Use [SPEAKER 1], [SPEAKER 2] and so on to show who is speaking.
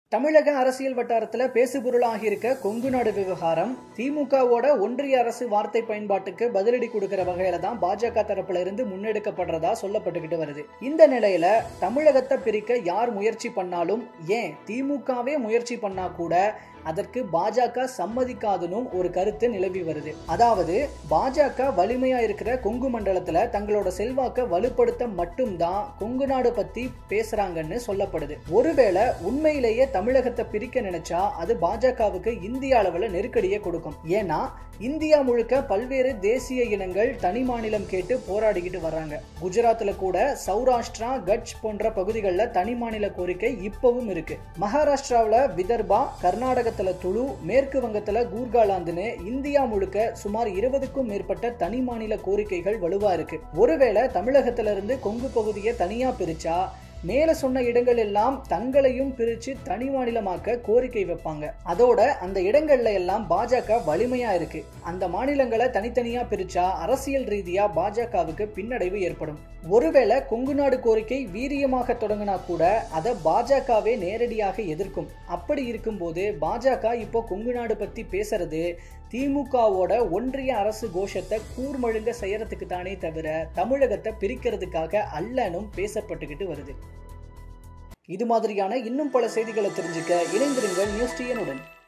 [SPEAKER 1] தமிழக அரசியல் வட்டாரத்துல பேசுபொருளாகி இருக்க கொங்கு நாடு விவகாரம் திமுகவோட ஒன்றிய அரசு வார்த்தை பயன்பாட்டுக்கு பதிலடி கொடுக்கிற வகையில தான் பாஜக தரப்புல இருந்து முன்னெடுக்கப்படுறதா சொல்லப்பட்டுக்கிட்டு வருது இந்த நிலையில தமிழகத்தை பிரிக்க யார் முயற்சி பண்ணாலும் ஏன் திமுகவே முயற்சி பண்ணா கூட அதற்கு பாஜக சம்மதிக்காதுன்னு ஒரு கருத்து நிலவி வருது அதாவது பாஜக வலிமையா இருக்கிற கொங்கு மண்டலத்துல தங்களோட செல்வாக்க வலுப்படுத்த மட்டும்தான் கொங்கு நாடு பத்தி பேசுறாங்கன்னு சொல்லப்படுது ஒருவேளை உண்மையிலேயே தமிழகத்தை பிரிக்க நினைச்சா அது பாஜகவுக்கு இந்திய அளவுல நெருக்கடியை கொடுக்கும் ஏன்னா இந்தியா முழுக்க பல்வேறு தேசிய இனங்கள் தனி மாநிலம் கேட்டு போராடிக்கிட்டு வர்றாங்க குஜராத்ல கூட சௌராஷ்டிரா கட்ச் போன்ற பகுதிகளில் தனி மாநில கோரிக்கை இப்பவும் இருக்கு மகாராஷ்டிராவில் விதர்பா கர்நாடகத்துல துளு மேற்கு வங்கத்துல கூர்காலாந்துன்னு இந்தியா முழுக்க சுமார் இருபதுக்கும் மேற்பட்ட தனி மாநில கோரிக்கைகள் வலுவா இருக்கு ஒருவேளை தமிழகத்துல இருந்து கொங்கு பகுதியை தனியா பிரிச்சா மேல சொன்ன இடங்கள் எல்லாம் தங்களையும் பிரிச்சு தனி மாநிலமாக்க கோரிக்கை வைப்பாங்க அதோட அந்த இடங்கள்ல எல்லாம் பாஜக வலிமையா இருக்கு அந்த மாநிலங்களை தனித்தனியா பிரிச்சா அரசியல் ரீதியா பாஜகவுக்கு பின்னடைவு ஏற்படும் ஒருவேளை கொங்கு நாடு கோரிக்கை வீரியமாக தொடங்கினா கூட அதை பாஜகவே நேரடியாக எதிர்க்கும் அப்படி இருக்கும்போது பாஜக இப்போ கொங்கு நாடு பத்தி பேசுறது திமுகவோட ஒன்றிய அரசு கோஷத்தை கூர்மழுங்க செய்யறதுக்கு தானே தவிர தமிழகத்தை பிரிக்கிறதுக்காக அல்லனும் பேசப்பட்டுக்கிட்டு வருது இது மாதிரியான இன்னும் பல செய்திகளை தெரிஞ்சுக்க இணைந்திருங்கள் நியூஸ் டிஎனுடன்